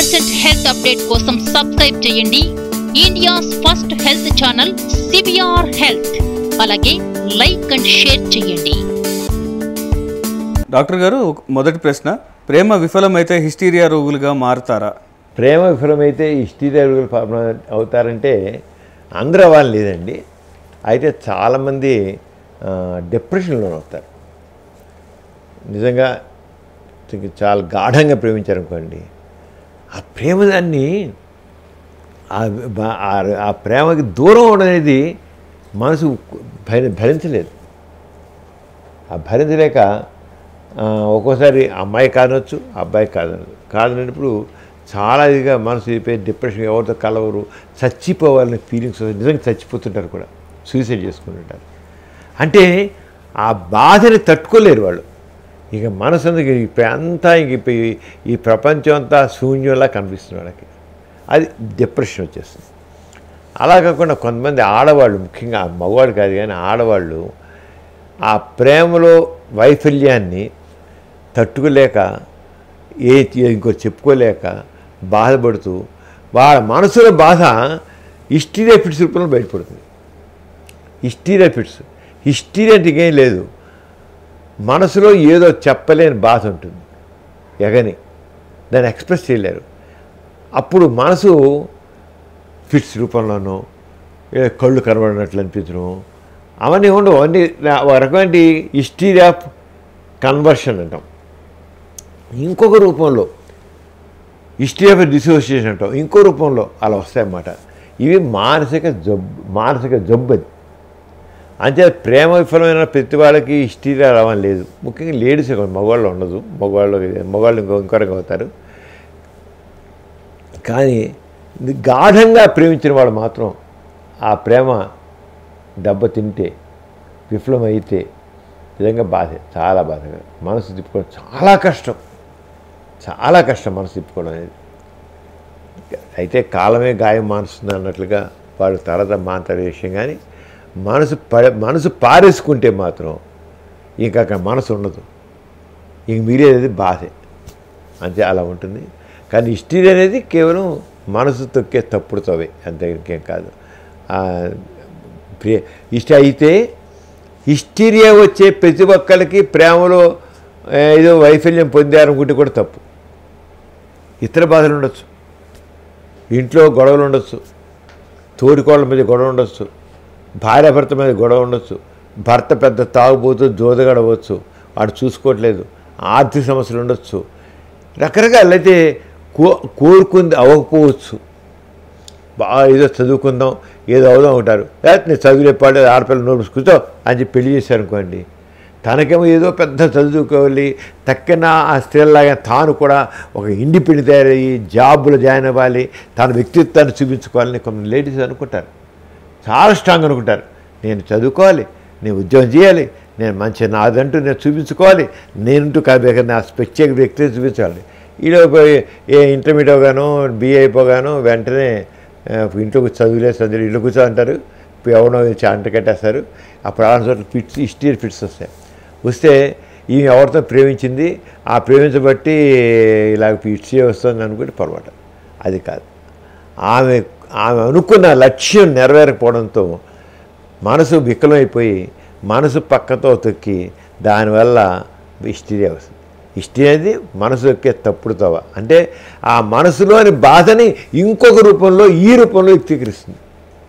Latest health update కోసం subscribe చేయండి India's first health channel CBR health అలాగే like and share చేయండి doctor garu ఒక- మొదటి ప్రశ్న ప్రేమ విఫలమైతే హిస్టీరియా రోగులుగా మారుతారా ప్రేమ విఫలమైతే హిస్టీరియా రోగులు పాపం అవుతారంటే అందరూ అవ్వాలి లేదండి అయితే చాలామంది ఆ, డిప్రెషన్లో అవుతారు నిజంగా ఇంక చాలా గాఢంగా ప్రేమించారు అనుకోండి ఆ ప్రేమ దాన్ని ఆ- బా- ఆ- ఆ ప్రేమకి దూరం అవడం అనేది మనసు భరి భరించలేదు ఆ భరించలేక ఆ, ఒక్కోసారి అమ్మాయి కాదనొచ్చు అబ్బాయి కాదనొచ్చు కాదనప్పుడు చాలా ఇదిగా మనసు అయిపోయి డిప్రెషన్ ఎవరితో కలవరు చచ్చిపోవాలనే ఫీలింగ్స్ వస్తాయి. నిజంగా చచ్చిపోతుంటారు కూడా సూసైడ్ చేసుకుంటుంటారు అంటే ఆ బాధని తట్టుకోలేరు వాళ్ళు ఇక మనసు అందుకు ఇక అంతా ఇంక ఇప్ప ఈ- ఈ ప్రపంచం అంతా శూన్యంలా కనిపిస్తుంది వాళ్ళకి అది డిప్రెషన్ వచ్చేస్తుంది అలా కాకుండా కొంతమంది ఆడవాళ్ళు ముఖ్యంగా మగవాళ్ళు కాదు కానీ ఆడవాళ్ళు ఆ ప్రేమలో వైఫల్యాన్ని తట్టుకోలేక ఏ ఇంకో చెప్పుకోలేక బాధపడుతూ వాళ్ళ మనసులో బాధ హిస్టీరియా ఫిట్స్ రూపంలో బయటపడుతుంది హిస్టీరియా ఫిట్స్ హిస్టీరియా అంటే ఇంకేం లేదు మనసులో ఏదో చెప్పలేని బాధ ఉంటుంది ఎగని దాన్ని ఎక్స్ప్రెస్ చేయలేరు అప్పుడు మనసు ఫిట్స్ రూపంలోనో ఏ కళ్ళు కనబడినట్లు అనిపించడం అవన్నీ ఉండవు అన్నీ నా- ఒక రకమైన హిస్టరీ ఆఫ్ కన్వర్షన్ అంటాం ఇంకొక రూపంలో హిస్టరీ ఆఫ్ డిసోసియేషన్ అంటాం ఇంకో రూపంలో అలా వస్తాయన్నమాట ఇవి మానసిక జబ్బు మానసిక జబ్బు అది అంతే ప్రేమ విఫలమైన ప్రతి వాళ్ళకి హిస్టరీ రావడం లేదు ముఖ్యంగా లేడీస్ మగవాళ్ళు ఉండదు మగవాళ్ళు మగవాళ్ళు ఇంకో ఇంకో రకంగా అవుతారు కానీ ఇది గాఢంగా ప్రేమించిన వాళ్ళు మాత్రం ఆ ప్రేమ దెబ్బ తింటే విఫలమైతే నిజంగా బాధే చాలా బాధగా మనసు తిప్పుకోవడం చాలా కష్టం చాలా కష్టం మనసు తిప్పుకోవడం అనేది అయితే కాలమే గాయం మానుస్తుంది అన్నట్లుగా వాళ్ళు తర్వాత మాంతారు విషయం కానీ మనసు ప మనసు పారేసుకుంటే మాత్రం ఇంకా అక్కడ మనసు ఉండదు ఇంక మిగిలేది బాధే అంతే అలా ఉంటుంది కానీ హిస్టరీ అనేది కేవలం మనసు తొక్కే తప్పుడుతోవే అంతే ఇంకేం కాదు ఆ, ప్రే ఇష్ట అయితే హిస్టీరియా వచ్చే ప్రతి ఒక్కరికి ప్రేమలో ఆ, ఏదో వైఫల్యం పొందారనుకుంటే కూడా తప్పు ఇతర బాధలు ఉండొచ్చు ఇంట్లో గొడవలు ఉండొచ్చు తోడికోళ్ళ మీద గొడవ ఉండొచ్చు భార్యాభర్త మీద గొడవ ఉండొచ్చు భర్త పెద్ద తాగుబోతూ జోదగడవచ్చు వాడు చూసుకోవట్లేదు ఆర్థిక సమస్యలు ఉండొచ్చు రకరకాలు అయితే కో కోరుకుంది అవ్వకపోవచ్చు బాగా ఏదో చదువుకుందాం ఏదో అవుదాం ఉంటారు లేకపోతే నేను చదువు చెప్పాలి ఆడపిల్ల నోరు కూర్చో అని చెప్పి పెళ్లి చేశారు అనుకోండి తనకేమో ఏదో పెద్ద చదువుకోవాలి తక్కిన ఆ స్త్రీలాగా తాను కూడా ఒక ఇండిపెండెంట్ తయారయ్యి జాబులో జాయిన్ అవ్వాలి తన వ్యక్తిత్వాన్ని చూపించుకోవాలని కొంత లేడీస్ అనుకుంటారు చాలా స్ట్రాంగ్ అనుకుంటారు నేను చదువుకోవాలి నేను ఉద్యోగం చేయాలి నేను మంచి నాదంటూ నేను చూపించుకోవాలి నేనంటూ కాదు నా ప్రత్యేక వ్యక్తిని చూపించాలి ఈలో పోయి ఏ ఇంటర్మీడియట్ అవగాను బీఏ అయిపోగాను వెంటనే ఆ, ఇంట్లోకి చదువులే చదువు ఇల్లు కూర్చో అంటారు ఎవడో వచ్చి అంట కట్టేస్తారు అప్పుడు అలాంటి చోట్ల ఫిట్స్ హిస్టీరియల్ ఫిట్స్ వస్తాయి వస్తే ఈ ఎవరితో ప్రేమించింది ఆ ప్రేమించబట్టి ఇలా ఫిట్స్ వస్తుంది అనుకుంటే పొరపాటు అది కాదు ఆమె ఆమె అనుకున్న లక్ష్యం నెరవేరకపోవడంతో మనసు వికలమైపోయి మనసు పక్కతో తొక్కి దానివల్ల హిస్టీరియా వస్తుంది హిస్టరీ అనేది మనసు ఎక్కే తప్పుడు తవ అంటే ఆ మనసులోని బాధని ఇంకొక రూపంలో ఈ రూపంలో వ్యక్తీకరిస్తుంది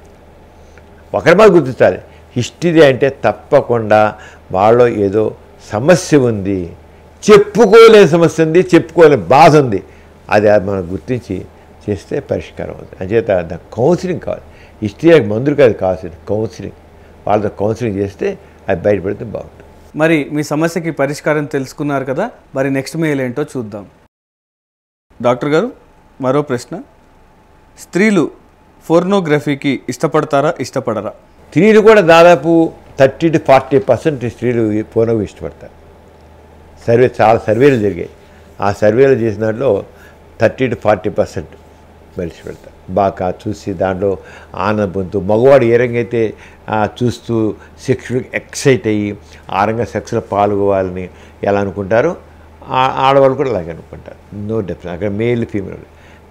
ఒకరి బాగా గుర్తించాలి హిస్టరీ అంటే తప్పకుండా వాళ్ళలో ఏదో సమస్య ఉంది చెప్పుకోలేని సమస్య ఉంది చెప్పుకోలేని బాధ ఉంది అది మనం గుర్తించి చేస్తే పరిష్కారం అవుతుంది అంచేత దాని కౌన్సిలింగ్ కావాలి హిస్టరీ మందులు కాదు కావాల్సింది కౌన్సిలింగ్ వాళ్ళతో కౌన్సిలింగ్ చేస్తే అది బయటపడితే బాగుంటుంది మరి మీ సమస్యకి పరిష్కారం తెలుసుకున్నారు కదా మరి నెక్స్ట్ మెయిల్ ఏంటో చూద్దాం డాక్టర్ గారు మరో ప్రశ్న స్త్రీలు ఫోర్నోగ్రఫీకి ఇష్టపడతారా ఇష్టపడరా స్త్రీలు కూడా దాదాపు థర్టీ టు ఫార్టీ పర్సెంట్ స్త్రీలు ఈ ఫోన్కి ఇష్టపడతారు సర్వే చాలా సర్వేలు జరిగాయి ఆ సర్వేలు చేసిన దాంట్లో థర్టీ టు ఫార్టీ పర్సెంట్ మలిసి పెడతారు బాగా చూసి దాంట్లో ఆనందం పొందుతూ మగవాడు ఏ రంగా అయితే ఆ, చూస్తూ సెక్స్లో ఎక్సైట్ అయ్యి ఆ రంగా సెక్స్లో పాల్గొవాలని ఎలా అనుకుంటారో ఆ- ఆడవాళ్ళు కూడా అలాగే అనుకుంటారు నో డిఫరెన్స్ అక్కడ మేల్ ఫీమేల్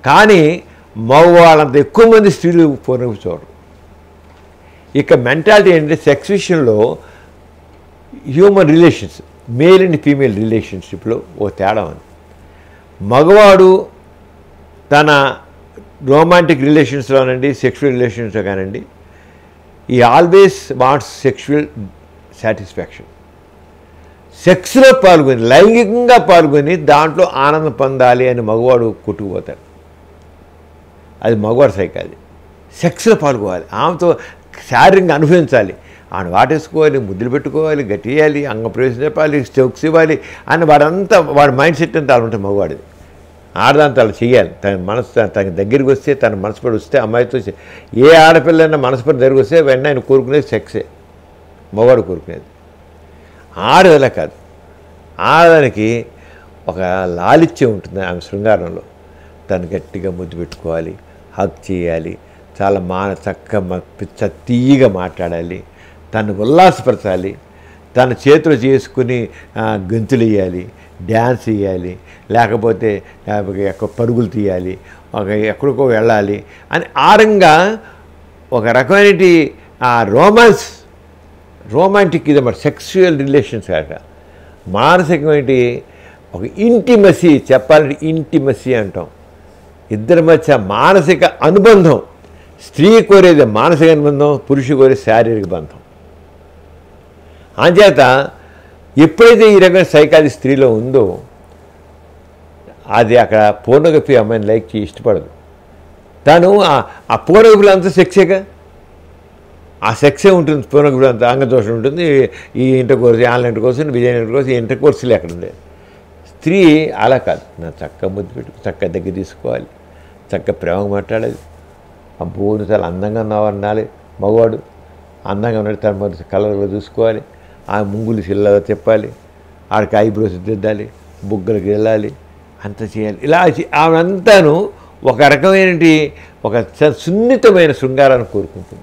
కానీ మగవాళ్ళంత ఎక్కువ మంది స్త్రీలు పోర్నోగ్రఫీ చూడరు ఇక మెంటాలిటీ ఏంటంటే సెక్స్ విషయంలో human relations male and female రిలేషన్షిప్లో ఓ తేడా ఉంది మగవాడు తన రొమాంటిక్ రిలేషన్స్లోనండి సెక్షువల్ రిలేషన్స్లో కానండి ఈ ఆల్వేస్ వాంట్స్ సెక్షువల్ సాటిస్ఫాక్షన్ సెక్స్లో పాల్గొని లైంగికంగా పాల్గొని దాంట్లో ఆనందం పొందాలి అని మగవాడు కొట్టుకుపోతాడు అది మగవాడు సైకాది సెక్స్లో పాల్గొవాలి ఆమెతో శారీరంగా అనుభవించాలి ఆమె వాటేసుకోవాలి ముద్దులు పెట్టుకోవాలి గట్టియాలి అంగ ప్రవేశం చెప్పాలి స్టోక్స్ ఇవ్వాలి అని వాడంతా వాడి మైండ్ సెట్ అంతా అలా ఉంటుంది మగవాడిది ఆడదాంతో అలా చేయాలి తన మనసు తన దగ్గరికి వస్తే తన మనసు పడి వస్తే అమ్మాయితో చే- ఏ ఆడపిల్లైనా మనసు పడి దగ్గరికి వస్తే వెంటనే ఆయన కోరుకునేది సెక్సే మగవాడు కోరుకునేది ఆడదలా కాదు ఆడదానికి ఒక లాలిత్యం ఉంటుంది ఆమె శృంగారంలో తను గట్టిగా ముద్దు పెట్టుకోవాలి హక్ చేయాలి చాలా మాన చక్కగా మ- పిచ్చ తీయగా మాట్లాడాలి తను ఉల్లాసపరచాలి తన చేతులు చేసుకుని ఆ, గెంతులు వేయాలి డ్యాన్స్ వేయాలి లేకపోతే ఆ, ఎక్క పరుగులు తీయాలి ఒక ఎక్కడికో వెళ్ళాలి అని ఆరంగా ఒక రకమైన ఆ రోమాన్స్ రోమాంటిక్ ఇది మరి సెక్సువల్ రిలేషన్స్ కాక మానసికమైన ఒక ఇంటిమసీ చెప్పాలంటే ఇంటిమసీ అంటాం ఇద్దరి మధ్య మానసిక అనుబంధం స్త్రీ కోరేది మానసిక అనుబంధం పురుషు కోరేది శారీరక బంధం అంచేత ఎప్పుడైతే ఈ రకమైన సైకాలజీ స్త్రీలో ఉందో అది అక్కడ పూర్ణగపి అమ్మాయిని లైక్ చేసి ఇష్టపడదు తను ఆ- ఆ పూర్ణగపిలో అంతా సెక్సేగా ఆ సెక్సే ఉంటుంది పూర్ణగపిలో అంతా అంగదోషం ఉంటుంది ఈ inter course online inter course Vizianagaram inter course ఈ ఇంటర్ కోర్సులు ఎక్కడ ఉంది స్త్రీ అలా కాదు నా చక్క ముద్దు పెట్టు చక్క దగ్గర తీసుకోవాలి చక్క ప్రేమగా మాట్లాడాలి ఆ బోను చాలా అందంగా ఉన్నావు అనాలి మగవాడు అందంగా ఉన్నాడు తన మరి కలర్లో చూసుకోవాలి ఆ ముంగులు చిల్లగా చెప్పాలి ఆడికి ఐబ్రోస్ దిద్దాలి బుగ్గలకి వెళ్ళాలి అంత చేయాలి ఇలా చే- ఆమెనంతాను ఒక రకమైన ఒక చ- సున్నితమైన శృంగారాన్ని కోరుకుంటుంది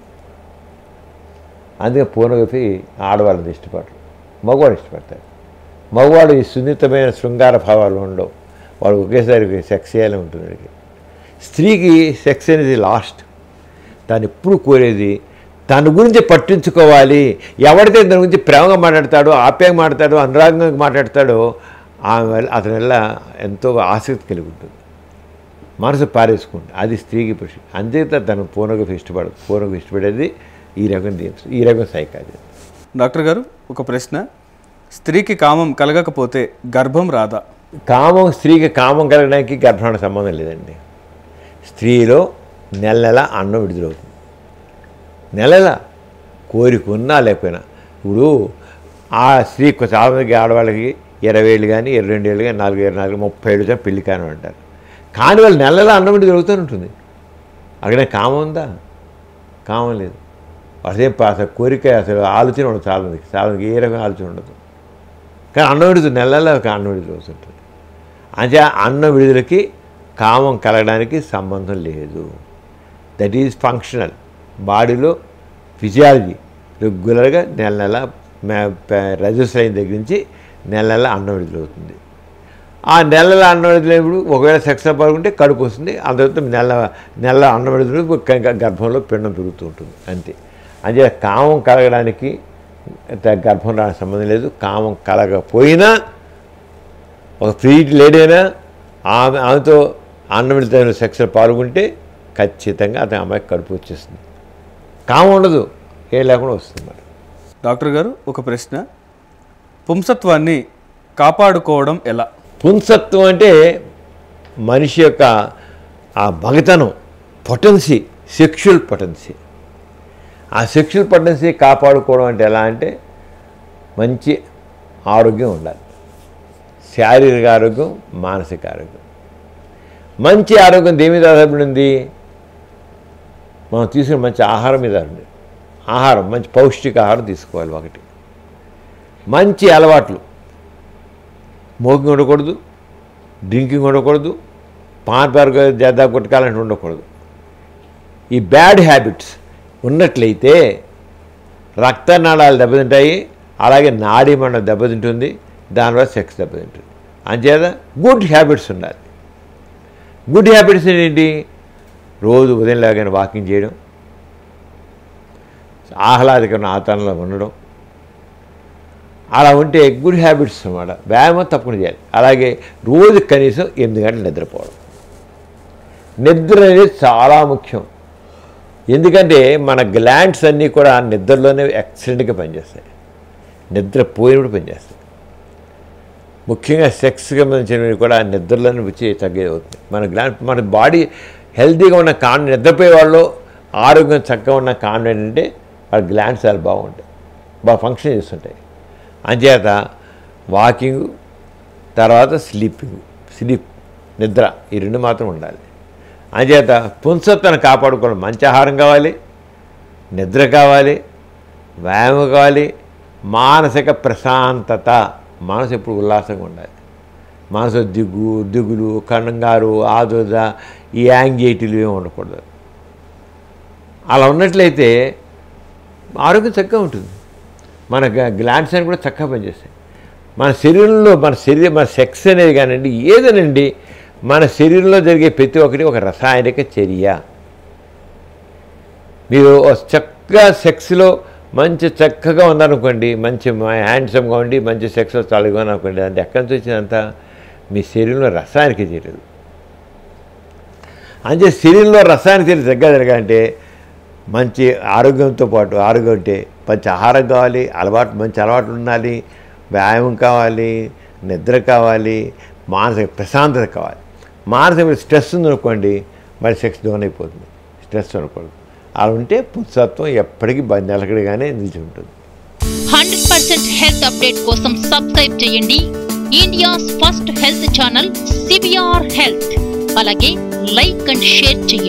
అందుకే పూర్ణగతి ఆడవాళ్ళని ఇష్టపడరు మగవాడు ఇష్టపడతాడు మగవాడు ఈ సున్నితమైన శృంగార భావాలు ఉండవు వాడు ఒకేసారి సెక్స్ చేయాలని ఉంటుంది వాడికి స్త్రీకి సెక్స్ అనేది లాస్ట్ తను ఎప్పుడు కోరేది తన గురించి పట్టించుకోవాలి ఎవరైతే తన గురించి ప్రేమగా మాట్లాడతాడో ఆప్యాయంగా మాట్లాడతాడో అనురాగంగా మాట్లాడతాడో ఆమె వల్ల అతని వల్ల ఎంతో ఆసక్తి కలిగి ఉంటుంది మనసు పారేసుకుంటుంది అది స్త్రీకి పురుషు అంతేత తను పూర్ణగా ఇష్టపడదు పూర్ణగా ఇష్టపడేది ఈ రకం దీని ఈ రకం సైకాలజీ డాక్టర్ గారు ఒక ప్రశ్న స్త్రీకి కామం కలగకపోతే గర్భం రాదా కామం స్త్రీకి కామం కలగడానికి గర్భానికి సంబంధం లేదండి స్త్రీలో నెల నెల అన్నం విడుదలవుతుంది నెల నెల కోరిక ఉన్నా లేకపోయినా ఇప్పుడు ఆ స్త్రీ చాలా మందికి ఆడవాళ్ళకి ఇరవై ఏళ్ళు కానీ ఇరవై రెండు ఏళ్ళు కానీ నాలుగు ఇరవై నాలుగు ముప్పై ఏళ్ళు కానీ పెళ్లి కాని అంటారు కానీ వాళ్ళు నెల నెల అన్నం విడుదల జరుగుతూనే ఉంటుంది అక్కడే కామం ఉందా కామం లేదు అదే అసలు కోరిక అసలు ఆలోచన ఉండదు చాలా మందికి చాలా మందికి ఏ రకం ఆలోచన ఉండదు కానీ అన్నం విడుదల నెల నెల ఒక అన్నం విడుదల అవుతుంటుంది అంటే అన్నం విడుదలకి కామం కలగడానికి సంబంధం లేదు దట్ ఈజ్ ఫంక్షనల్ బాడీలో ఫిజియాలజీ రెగ్యులర్గా నెల నెల రజస్ అయిన దగ్గర నుంచి నెల నెల అన్నం విడుదలవుతుంది ఆ నెల నెల అన్నం విడుదలైనప్పుడు ఒకవేళ సెక్స్ పాల్గొంటే కడుపు వస్తుంది అంత తర్వాత నెల నెల అన్నం విడుదల గర్భంలో పిండం పెరుగుతూ ఉంటుంది అంతే అంటే కామం కలగడానికి త- గర్భం రావడానికి సంబంధం లేదు కామం కలగకపోయినా ఒక ఫ్రీ లేడీ అయినా ఆమె ఆమెతో అన్నం విడుదలైన సెక్స్లో పాల్గొంటే ఖచ్చితంగా అతని అమ్మాయికి కడుపు వచ్చేస్తుంది కామం ఉండదు ఏం లేకుండా వస్తుంది మరి డాక్టర్ గారు ఒక ప్రశ్న పుంసత్వాన్ని కాపాడుకోవడం ఎలా పుంసత్వం అంటే మనిషి యొక్క ఆ మగతనం పొటెన్సీ సెక్షువల్ పొటెన్సీ ఆ సెక్షువల్ పొటెన్సీ కాపాడుకోవడం అంటే ఎలా అంటే మంచి ఆరోగ్యం ఉండాలి శారీరక ఆరోగ్యం మానసిక ఆరోగ్యం మంచి ఆరోగ్యం దేని మీద ఆధారపడి ఉంది మనం తీసుకునే మంచి ఆహారం మీద ఉంది ఆహారం మంచి పౌష్టిక ఆహారం తీసుకోవాలి ఒకటి మంచి అలవాట్లు స్మోకింగ్ ఉండకూడదు డ్రింకింగ్ ఉండకూడదు పాన్ పార్క్ జద్దా కొట్టుకాలంటే ఉండకూడదు ఈ బ్యాడ్ హ్యాబిట్స్ ఉన్నట్లయితే రక్తనాళాలు దెబ్బతింటాయి అలాగే నాడీ మండలం దెబ్బతింటుంది దానివల్ల సెక్స్ దెబ్బతింటుంది అంచేత గుడ్ హ్యాబిట్స్ ఉండాలి గుడ్ హ్యాబిట్స్ ఏంటి రోజు ఉదయం లాగానే వాకింగ్ చేయడం ఆహ్లాదకరమైన ఆతరణలో ఉండడం అలా ఉంటే గుడ్ హ్యాబిట్స్ అన్నమాట వ్యాయామం తప్పకుండా చేయాలి అలాగే రోజు కనీసం ఎనిమిది గంటలు నిద్రపోవడం నిద్ర అనేది చాలా ముఖ్యం ఎందుకంటే మన గ్లాండ్స్ అన్నీ కూడా నిద్రలోనే ఎక్సలెంట్గా పనిచేస్తాయి నిద్ర పోయినప్పుడు పనిచేస్తాయి ముఖ్యంగా సెక్స్కి సంబంధించినవి కూడా నిద్రలోనే వచ్చి తగ్గేది అవుతుంది మన గ్లాండ్ మన బాడీ హెల్తీగా ఉన్న కాన్ నిద్రపోయే వాళ్ళు ఆరోగ్యం చక్కగా ఉన్న కారణం ఏంటంటే వాళ్ళ గ్లాండ్స్ చాలా బాగుంటాయి బాగా ఫంక్షన్ చేస్తుంటాయి అంచేత వాకింగ్ తర్వాత స్లీపింగ్ స్లీప్ నిద్ర ఈ రెండు మాత్రం ఉండాలి అంచేత పుంసత్వాన్ని కాపాడుకోవడం మంచి ఆహారం కావాలి నిద్ర కావాలి వ్యాయామం కావాలి మానసిక ప్రశాంతత మనసు ఎప్పుడు ఉల్లాసంగా ఉండాలి మనసు దిగ్గు దిగులు కంగారు ఆదుర్ద ఈ యాంగ్జైటీలు ఏమి ఉండకూడదు అలా ఉన్నట్లయితే ఆరోగ్యం చక్కగా ఉంటుంది మన గ్లాండ్స్ అని కూడా చక్కగా పనిచేస్తాయి మన శరీరంలో మన శరీరం మన సెక్స్ అనేది కానివ్వండి ఏదనండి మన శరీరంలో జరిగే ప్రతి ఒక్కటి ఒక రసాయనిక చర్య మీరు ఒక చక్కగా సెక్స్లో మంచి చక్కగా ఉన్నారనుకోండి మంచి హ్యాండ్సమ్గా ఉండి మంచి సెక్స్ చాలుగా అనుకోండి అంటే ఎక్కడి నుంచి వచ్చినంత మీ శరీరంలో రసాయనిక చర్యలు అంటే శరీరంలో రసాయనిక చర్య తగ్గ జరగాలంటే మంచి ఆరోగ్యంతో పాటు ఆరోగ్యం అంటే మంచి ఆహారం కావాలి అలవాటు మంచి అలవాట్లు ఉండాలి వ్యాయామం కావాలి నిద్ర కావాలి మానసిక ప్రశాంతత కావాలి మానసిక స్ట్రెస్ ఉందనుకోండి మరి సెక్స్ డౌన్ అయిపోతుంది స్ట్రెస్ ఉండకూడదు అలా ఉంటే పుత్సత్వం ఎప్పటికీ బ- నిలకడగానే నిలిచి ఉంటుంది హండ్రెడ్ పర్సెంట్ హెల్త్ అప్డేట్ కోసం సబ్స్క్రైబ్ చేయండి India's first health channel CBR health అలాగే లైక్ అండ్ షేర్ చేయండి